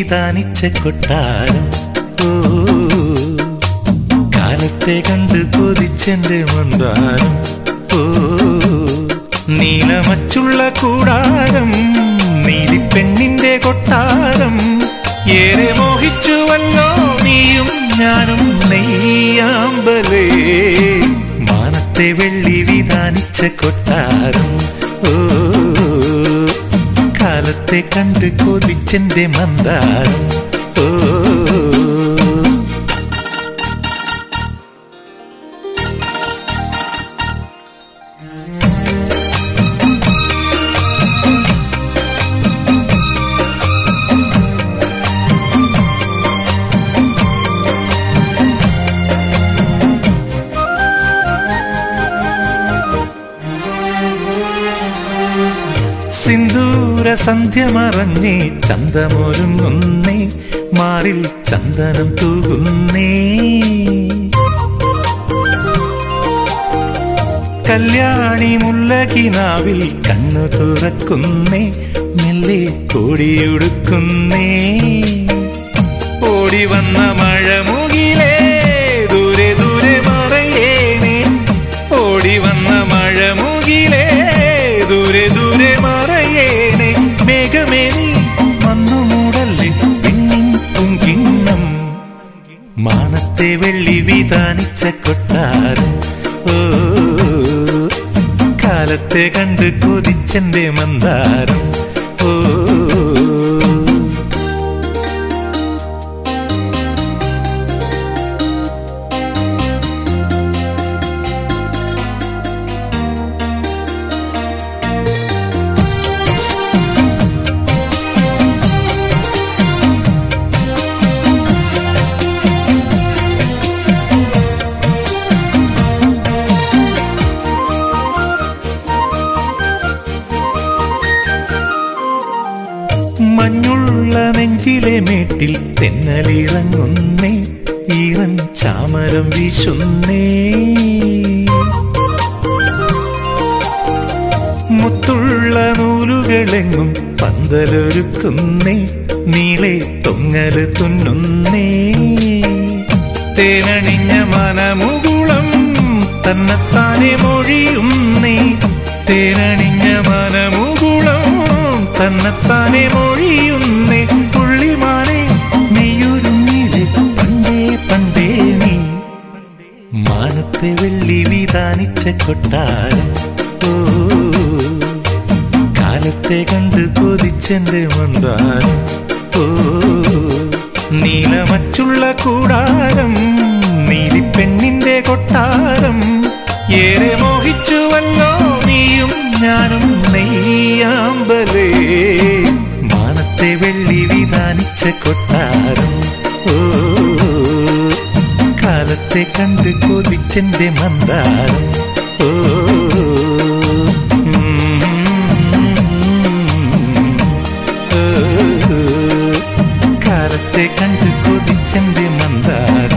വിധാനിച്ച കൊട്ടാരം ഓ കാലത്തെ കണ്ട് കൊതിച്ചെന്റെ മന്ദാരം ഓ നീലമച്ചുള്ള കൂടാരം നീലിപ്പെണ്ണിന്റെ കൊട്ടാരം ഏറെ മോഹിച്ചുവല്ലോ നീയും ഞാനും നെയ്യാമ്പലേ മാനത്തെ വെള്ളി വിധാനിച്ച കൊട്ടാരം ഓ കാലത്തെ കണ്ട് കൊതിച്ചെന്റെ മന്ദാരം ഓ സിന്ദൂര സന്ധ്യ മറഞ്ഞേ ചന്തമൊരുങ്ങുന്നേ മാറിൽ ചന്ദനം തൂകുന്നേ കല്യാണി മുല്ലകിനാവിൽ കണ്ണു തുറക്കുന്നേ മെല്ലെ കോടിയുടുക്കുന്നേ ഓടി വന്ന മഴ മുകിലേ ദൂരെ ദൂരെ മറയേണേ ഓടി വന്ന മഴ മുകിലേ ദൂരെ ദൂരെ മറയേണേ മേഘമേ നീ വന്നു മൂടല്ലേ പിന്നിൻ പൊങ്കിണ്ണം മാനത്തെ വെള്ളി വിധാനിച്ച കൊട്ടാരം ഓ കാലത്തെ കണ്ട് കൊതിച്ചെന്റെ മന്ദാരം ഓ മഞ്ഞുള്ള നെഞ്ചിലെ മേട്ടിൽ തെന്നലിറങ്ങുന്നേ ഈറൻ ചാമരം വീശുന്നേ മുത്തുള്ള നൂലുകളെങ്ങും പന്തലൊരുക്കുന്നേ നീളെ തൊങ്ങല് തുന്നുന്നേ തേനണിഞ്ഞ മനമുകുളം തന്നെത്താനെ മൊഴിയുന്നേ തേനണിഞ്ഞ മനമുകുളം തന്നെത്താനെ മൊഴിയുന്നേ പുള്ളിമാനെ നീയൊരുങ്ങിലെ പണ്ടേ പണ്ടേ നീ മാനത്തെ വെള്ളി വിധാനിച്ച കൊട്ടാരം ഓ കാലത്തെ കണ്ട് കൊതിച്ചെന്റെ മന്ദാരം ഓ നീലമച്ചുള്ള കൂടാരം നീലിപ്പെണ്ണിന്റെ കൊട്ടാരം ഏറെ മോഹിച്ചുവല്ലോ നീയും ഞാനും നെയ്യാമ്പലേ മാനത്തെ വെള്ളി വിധാനിച്ച കൊട്ടാരം ഓ കാലത്തെ കണ്ട് കൊതിച്ചെന്റെ മന്ദാരം ഓ കാലത്തെ കണ്ട് കൊതിച്ചെന്റെ മന്ദാരം